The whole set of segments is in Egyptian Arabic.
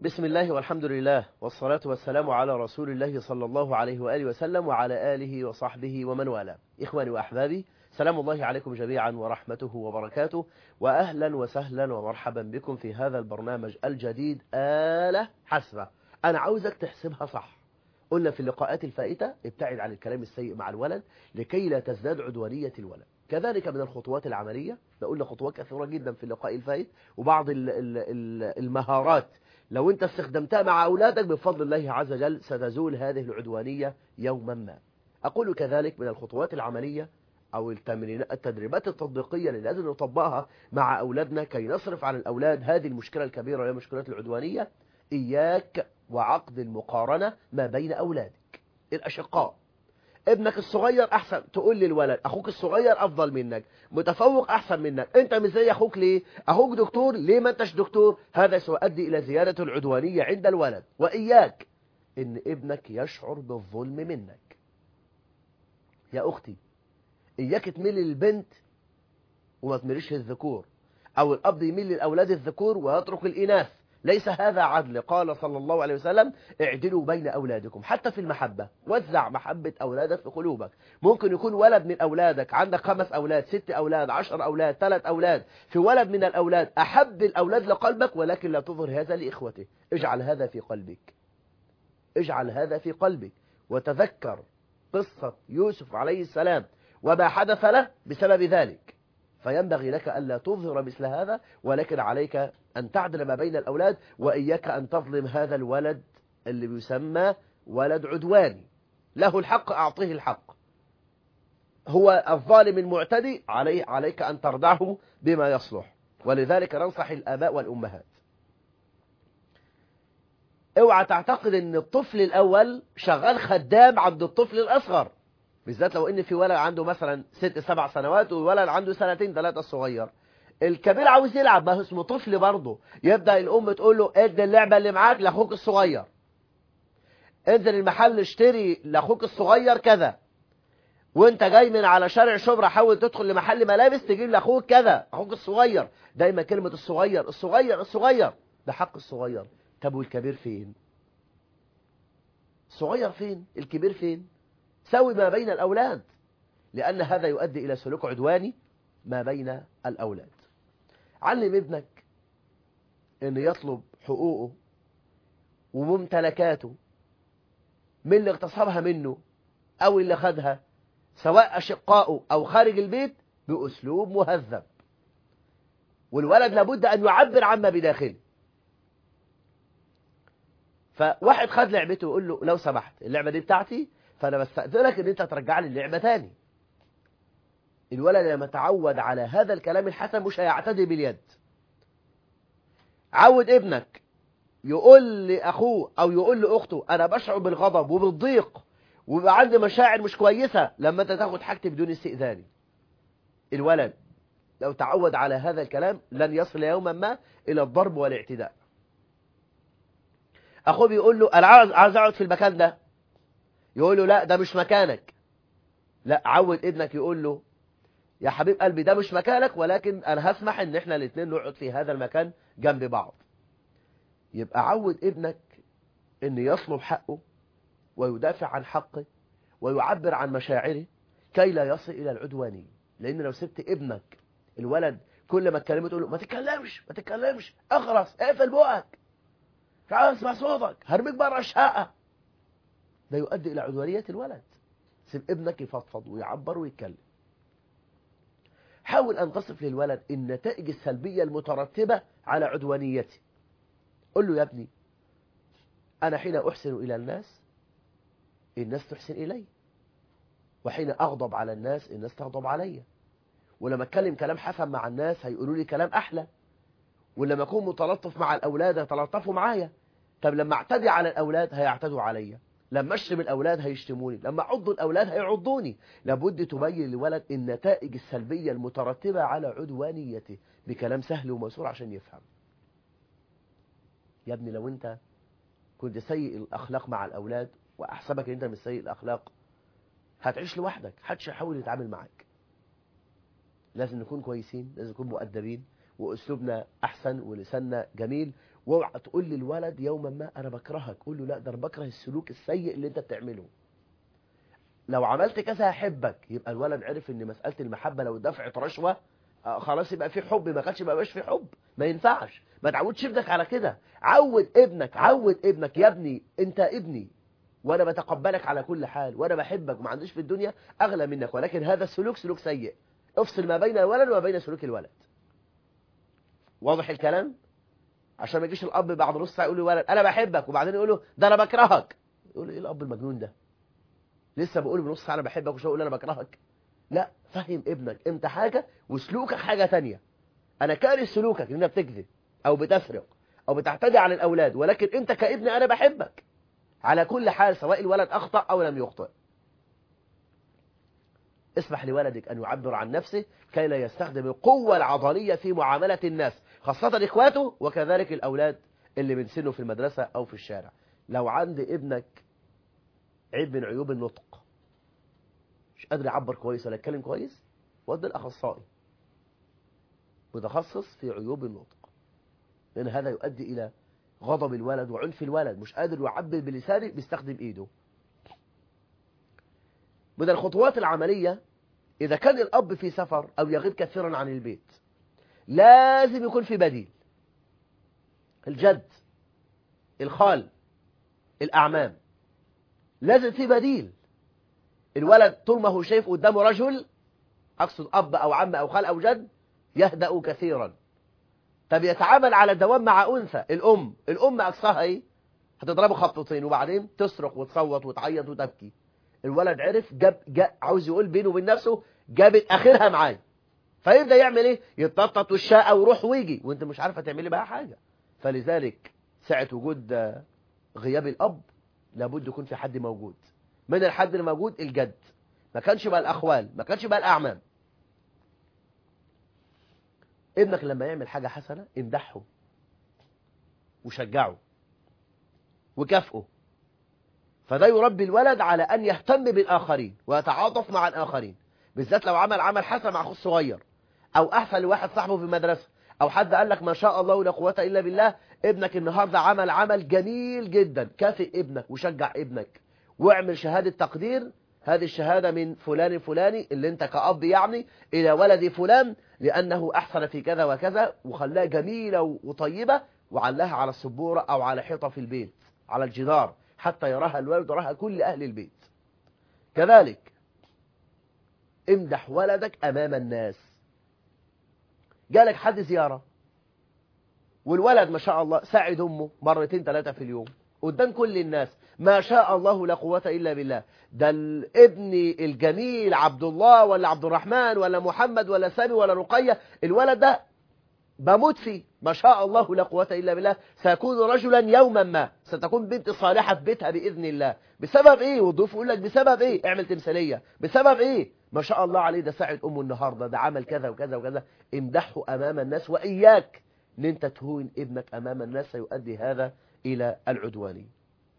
بسم الله والحمد لله والصلاة والسلام على رسول الله صلى الله عليه وآله وسلم وعلى آله وصحبه ومن والاه إخواني وأحبابي سلام الله عليكم جميعا ورحمته وبركاته وأهلا وسهلا ومرحبا بكم في هذا البرنامج الجديد آلة حسبة أنا عاوزك تحسبها صح قلنا في اللقاءات الفائتة ابتعد عن الكلام السيء مع الولد لكي لا تزداد عدوانية الولد كذلك من الخطوات العملية قلنا خطوات كثيرة جدا في اللقاء الفائت وبعض ال ال ال المهارات لو انت استخدمتها مع أولادك بفضل الله عز وجل ستزول هذه العدوانية يوما ما أقول كذلك من الخطوات العملية أو التمرين التدريبات التطبيقية اللي لازم نطبقها مع أولادنا كي نصرف عن الأولاد هذه المشكلة الكبيرة وهي مشكلة العدوانية إياك وعقد المقارنة ما بين أولادك الأشقاء ابنك الصغير أحسن تقول للولد أخوك الصغير أفضل منك متفوق أحسن منك أنت مش زي أخوك ليه أخوك دكتور ليه ما أنتش دكتور هذا سيؤدي إلى زيادة العدوانية عند الولد وإياك إن ابنك يشعر بالظلم منك يا أختي إياك تميل للبنت وما تميلش للذكور أو الأب يميل للأولاد الذكور ويترك الإناث ليس هذا عدل قال صلى الله عليه وسلم اعدلوا بين أولادكم حتى في المحبة وزع محبة أولادك في قلوبك ممكن يكون ولد من أولادك عندك خمس أولاد ست أولاد عشر أولاد ثلاث أولاد في ولد من الأولاد أحب الأولاد لقلبك ولكن لا تظهر هذا لإخوته اجعل هذا في قلبك اجعل هذا في قلبك وتذكر قصة يوسف عليه السلام وما حدث له بسبب ذلك فينبغي لك ألا تظهر مثل هذا ولكن عليك أن تعدل ما بين الأولاد وإياك أن تظلم هذا الولد اللي بيسمى ولد عدواني له الحق أعطيه الحق هو الظالم المعتدي عليه عليك أن تردعه بما يصلح ولذلك ننصح الآباء والأمهات اوعى تعتقد ان الطفل الأول شغال خدام عند الطفل الأصغر بالذات لو ان في ولد عنده مثلا ست سبع سنوات وولد عنده سنتين ثلاثة الصغير الكبير عاوز يلعب ما هو اسمه طفل برضه يبدأ الأم تقول له ادي اللعبة اللي معاك لأخوك الصغير انزل المحل اشتري لأخوك الصغير كذا وانت جاي من على شارع شبرا حاول تدخل لمحل ملابس تجيب لأخوك كذا أخوك الصغير دايما كلمة الصغير الصغير الصغير ده حق الصغير طب والكبير فين الصغير فين الكبير فين سوي ما بين الأولاد لأن هذا يؤدي إلى سلوك عدواني ما بين الأولاد علم ابنك أن يطلب حقوقه وممتلكاته من اللي اغتصبها منه أو اللي خدها سواء أشقائه أو خارج البيت بأسلوب مهذب والولد لابد أن يعبر عما بداخله فواحد خد لعبته ويقول له لو سمحت اللعبة دي بتاعتي فأنا بستأذنك أن أنت ترجع لي اللعبة تاني الولد لما تعود على هذا الكلام الحسن مش هيعتدي باليد عود ابنك يقول لأخوه أو يقول لأخته أنا بشعر بالغضب وبالضيق ويبقى عندي مشاعر مش كويسة لما أنت تاخد حاجتي بدون استئذاني الولد لو تعود على هذا الكلام لن يصل يوما ما إلى الضرب والاعتداء أخوه بيقول له أنا عاوز أقعد في المكان ده يقول له لا ده مش مكانك لا عود ابنك يقول له يا حبيب قلبي ده مش مكانك ولكن أنا هسمح إن إحنا الاثنين نقعد في هذا المكان جنب بعض يبقى عود ابنك إن يطلب حقه ويدافع عن حقه ويعبر عن مشاعره كي لا يصل إلى العدوانية لأن لو سبت ابنك الولد كل ما تكلمه تقول له ما تتكلمش ما تتكلمش اخرس اقفل بقك مش عاوز اسمع صوتك هرميك بره الشقة ده يؤدي إلى عدوانية الولد سيب ابنك يفضفض ويعبر ويتكلم حاول أن تصف للولد النتائج السلبية المترتبة على عدوانيته قل له يا ابني أنا حين أحسن إلى الناس الناس تحسن إلي وحين أغضب على الناس الناس تغضب علي ولما أتكلم كلام حسن مع الناس هيقولوا لي كلام أحلى ولما أكون متلطف مع الأولاد هيتلطفوا معايا طب لما اعتدي على الأولاد هيعتدوا عليا لما اشتم الأولاد هيشتموني لما عضوا الأولاد هيعضوني لابد تبين لولد النتائج السلبية المترتبة على عدوانيته بكلام سهل ومسور عشان يفهم يا ابني لو انت كنت سيء الأخلاق مع الأولاد وأحسبك ان انت مش سيء الأخلاق هتعيش لوحدك محدش هيحاول يتعامل معاك لازم نكون كويسين لازم نكون مؤدبين وأسلوبنا أحسن ولساننا جميل واوعى تقول للولد يوما ما انا بكرهك قول له لا ده انا بكره السلوك السيء اللي انت بتعمله لو عملت كذا هحبك يبقى الولد عرف ان مساله المحبه لو دفعت رشوه آه خلاص يبقى في حب ما كانش ما بقاش في حب ما ينفعش ما تعودش ابنك على كده عود ابنك عود ابنك يا ابني انت ابني وانا بتقبلك على كل حال وانا بحبك وما عنديش في الدنيا اغلى منك ولكن هذا السلوك سلوك سيء افصل ما بين الولد وما بين سلوك الولد واضح الكلام عشان ما يجيش الاب بعد نص ساعه يقول للولد انا بحبك وبعدين يقول له ده انا بكرهك يقول له ايه الاب المجنون ده لسه بقول بنص ساعه انا بحبك وشو اقول انا بكرهك لا فهم ابنك انت حاجه وسلوكك حاجه تانية انا كاره سلوكك انك بتكذب او بتسرق او بتعتدي على الاولاد ولكن انت كابن انا بحبك على كل حال سواء الولد اخطا او لم يخطئ اسمح لولدك أن يعبر عن نفسه كي لا يستخدم القوة العضلية في معاملة الناس خاصة إخواته وكذلك الأولاد اللي من سنه في المدرسة أو في الشارع لو عند ابنك عيب من عيوب النطق مش قادر يعبر كويس ولا يتكلم كويس ودي الأخصائي متخصص في عيوب النطق لأن هذا يؤدي إلى غضب الولد وعنف الولد مش قادر يعبر بلسانه بيستخدم إيده من الخطوات العملية إذا كان الأب في سفر أو يغيب كثيرا عن البيت لازم يكون في بديل الجد الخال الأعمام لازم في بديل الولد طول ما هو شايف قدامه رجل أقصد أب أو عم أو خال أو جد يهدأ كثيرا طب يتعامل على الدوام مع أنثى الأم الأم أقصاها إيه هتضربه خبطتين وبعدين تصرخ وتصوت وتعيط وتبكي الولد عرف جاب, جاب عاوز يقول بينه وبين نفسه جابت اخرها معايا فيبدا يعمل ايه يتنطط والشقه ويروح ويجي وانت مش عارفه تعملي بقى حاجه فلذلك ساعه وجود غياب الاب لابد يكون في حد موجود من الحد اللي موجود الجد ما كانش بقى الاخوال ما كانش بقى الاعمام ابنك لما يعمل حاجه حسنه امدحه وشجعه وكافئه فده يربي الولد على أن يهتم بالآخرين ويتعاطف مع الآخرين بالذات لو عمل عمل حسن مع أخوه الصغير أو أحسن لواحد صاحبه في المدرسة أو حد قال لك ما شاء الله ولا قوة إلا بالله ابنك النهاردة عمل عمل جميل جدا كافئ ابنك وشجع ابنك واعمل شهادة تقدير هذه الشهادة من فلان الفلاني اللي انت كأب يعني إلى ولد فلان لأنه أحسن في كذا وكذا وخلاها جميلة وطيبة وعلاها على السبورة أو على حيطة في البيت على الجدار حتى يراها الوالد ويراها كل أهل البيت كذلك امدح ولدك أمام الناس جالك حد زيارة والولد ما شاء الله ساعد أمه مرتين ثلاثة في اليوم قدام كل الناس ما شاء الله لا قوة إلا بالله ده الابن الجميل عبد الله ولا عبد الرحمن ولا محمد ولا سامي ولا رقية الولد ده بموت فيه ما شاء الله لا قوة إلا بالله سيكون رجلا يوما ما ستكون بنت صالحة في بيتها بإذن الله بسبب إيه والضيوف يقول لك بسبب إيه اعمل تمثالية بسبب إيه ما شاء الله عليه ده ساعد أمه النهاردة ده عمل كذا وكذا وكذا امدحه أمام الناس وإياك ان انت تهون ابنك أمام الناس سيؤدي هذا إلى العدوان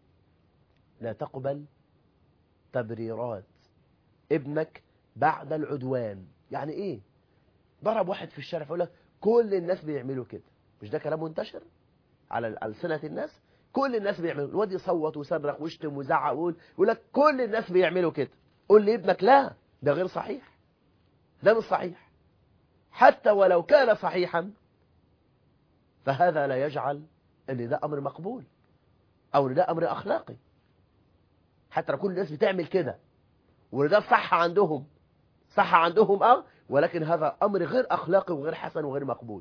لا تقبل تبريرات ابنك بعد العدوان يعني ايه ضرب واحد في الشارع فيقول لك كل الناس بيعملوا كده مش ده كلام منتشر على ألسنة الناس كل الناس بيعملوا الواد يصوت ويصرخ ويشتم ويزعق ويقول يقول لك كل الناس بيعملوا كده قول لابنك لا ده غير صحيح ده مش صحيح حتى ولو كان صحيحا فهذا لا يجعل ان ده امر مقبول او ان ده امر اخلاقي حتى لو كل الناس بتعمل كده وده صح عندهم صح عندهم اه ولكن هذا امر غير اخلاقي وغير حسن وغير مقبول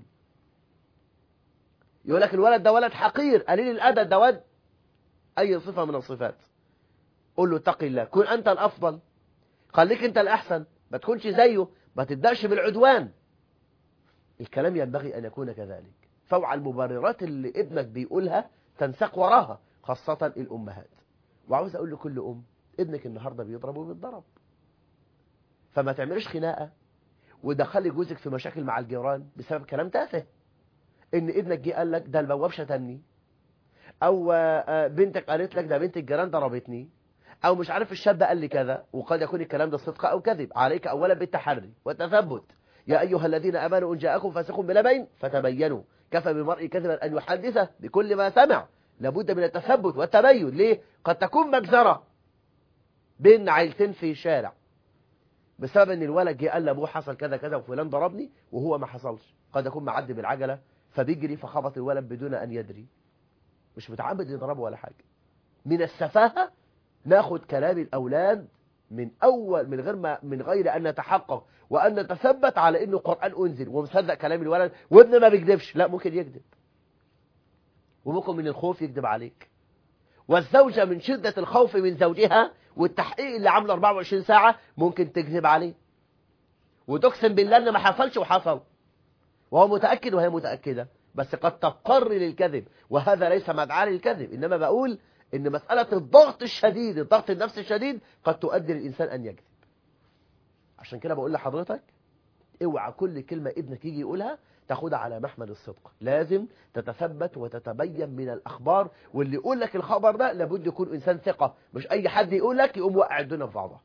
يقول لك الولد ده ولد حقير قليل الادب ده ولد اي صفه من الصفات قول له اتق الله كن انت الافضل خليك انت الاحسن ما تكونش زيه ما تبداش بالعدوان الكلام ينبغي ان يكون كذلك فوع المبررات اللي ابنك بيقولها تنساق وراها خاصة الأمهات وعاوز أقول لكل أم ابنك النهاردة بيضرب وبيتضرب فما تعملش خناقة ودخلي جوزك في مشاكل مع الجيران بسبب كلام تافه ان ابنك جه قال لك ده البواب شتمني او بنتك قالت لك ده بنت الجيران ضربتني او مش عارف الشاب قال لي كذا وقد يكون الكلام ده صدق او كذب عليك اولا بالتحري والتثبت يا أيها الذين أمنوا إن جاءكم فاسق بنبأ فتبينوا كفى بالمرء كذبا أن يحدث بكل ما سمع لابد من التثبت والتبين ليه قد تكون مجزرة بين عيلتين في شارع بسبب ان الولد جه قال لابوه حصل كذا كذا وفلان ضربني وهو ما حصلش قد يكون معدي بالعجله فبيجري فخبط الولد بدون ان يدري مش متعمد يضربه ولا حاجه من السفاهه ناخد كلام الاولاد من اول من غير ما من غير ان نتحقق وان نتثبت على انه قران انزل ومصدق كلام الولد وابن ما بيكذبش لا ممكن يكذب وممكن من الخوف يكذب عليك والزوجه من شده الخوف من زوجها والتحقيق اللي عامله 24 ساعه ممكن تكذب عليه وتقسم بالله ان ما حصلش وحصل وهو متاكد وهي متاكده بس قد تضطر للكذب وهذا ليس مدعاة للكذب انما بقول ان مساله الضغط الشديد الضغط النفسي الشديد قد تؤدي للانسان ان يكذب عشان كده بقول لحضرتك اوعى كل كلمه ابنك يجي يقولها تاخدها على محمل الصدق لازم تتثبت وتتبين من الأخبار واللي يقول لك الخبر ده لابد يكون إنسان ثقة مش أي حد يقول لك يقوم وقع الدنيا في بعضها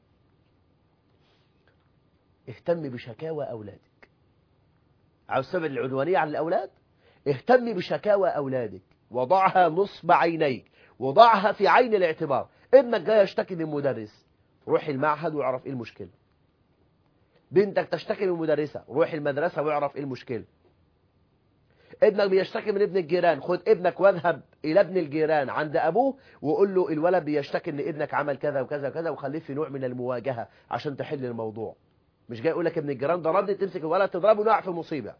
اهتم بشكاوى أولادك عاوز سبب العدوانية على الأولاد اهتم بشكاوى أولادك وضعها نصب عينيك وضعها في عين الاعتبار ابنك جاي يشتكي من مدرس روح المعهد واعرف ايه المشكلة بنتك تشتكي من مدرسة روح المدرسة واعرف ايه المشكلة ابنك بيشتكي من ابن الجيران خد ابنك واذهب الى ابن الجيران عند ابوه وقول له الولد بيشتكي ان ابنك عمل كذا وكذا وكذا وخليه في نوع من المواجهه عشان تحل الموضوع مش جاي يقول لك ابن الجيران ضربني تمسك الولد تضربه نقع في مصيبه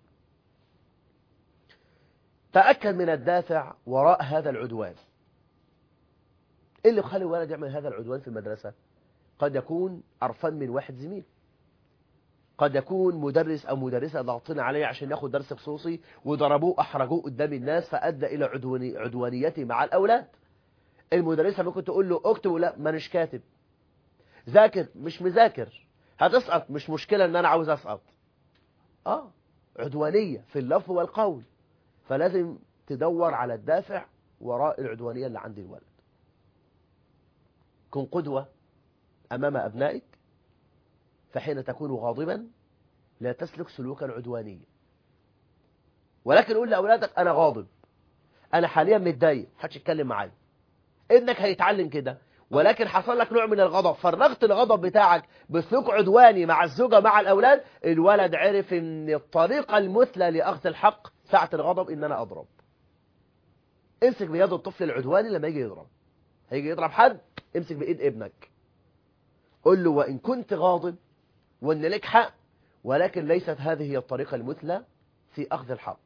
تاكد من الدافع وراء هذا العدوان ايه اللي خلى الولد يعمل هذا العدوان في المدرسه قد يكون قرفان من واحد زميل قد يكون مدرس أو مدرسة ضاغطين عليه عشان ياخد درس خصوصي وضربوه أحرجوه قدام الناس فأدى إلى عدواني عدوانيته مع الأولاد المدرسة ممكن تقول له اكتب لا مانيش كاتب ذاكر مش مذاكر هتسقط مش مشكلة ان انا عاوز اسقط اه عدوانية في اللفظ والقول فلازم تدور على الدافع وراء العدوانية اللي عند الولد كن قدوة أمام أبنائك فحين تكون غاضبا لا تسلك سلوكا عدوانيا ولكن قول لأولادك أنا غاضب أنا حاليا متضايق محدش يتكلم معايا ابنك هيتعلم كده ولكن حصل لك نوع من الغضب فرغت الغضب بتاعك بسلوك عدواني مع الزوجة مع الأولاد الولد عرف ان الطريقة المثلى لأخذ الحق ساعة الغضب ان انا اضرب امسك بيد الطفل العدواني لما يجي يضرب هيجي يضرب حد امسك بإيد ابنك قل له وإن كنت غاضب وان لك حق ولكن ليست هذه هي الطريقة المثلى في أخذ الحق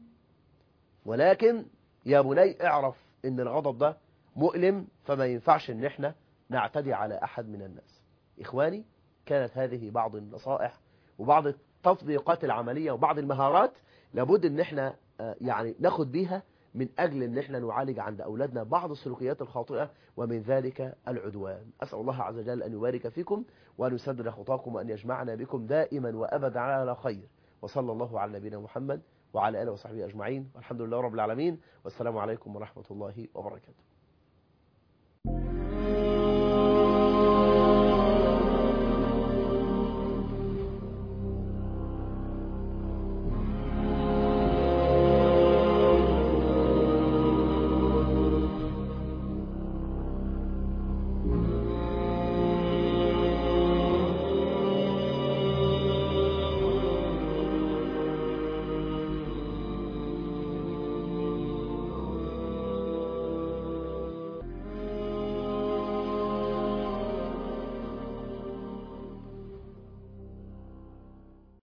ولكن يا بني اعرف ان الغضب ده مؤلم فما ينفعش ان احنا نعتدي على احد من الناس اخواني كانت هذه بعض النصائح وبعض التطبيقات العملية وبعض المهارات لابد ان احنا يعني ناخد بيها من أجل أن احنا نعالج عند أولادنا بعض السلوكيات الخاطئة ومن ذلك العدوان أسأل الله عز وجل أن يبارك فيكم وأن يسدد خطاكم وأن يجمعنا بكم دائما وأبدا على خير وصلى الله على نبينا محمد وعلى آله وصحبه أجمعين والحمد لله رب العالمين والسلام عليكم ورحمة الله وبركاته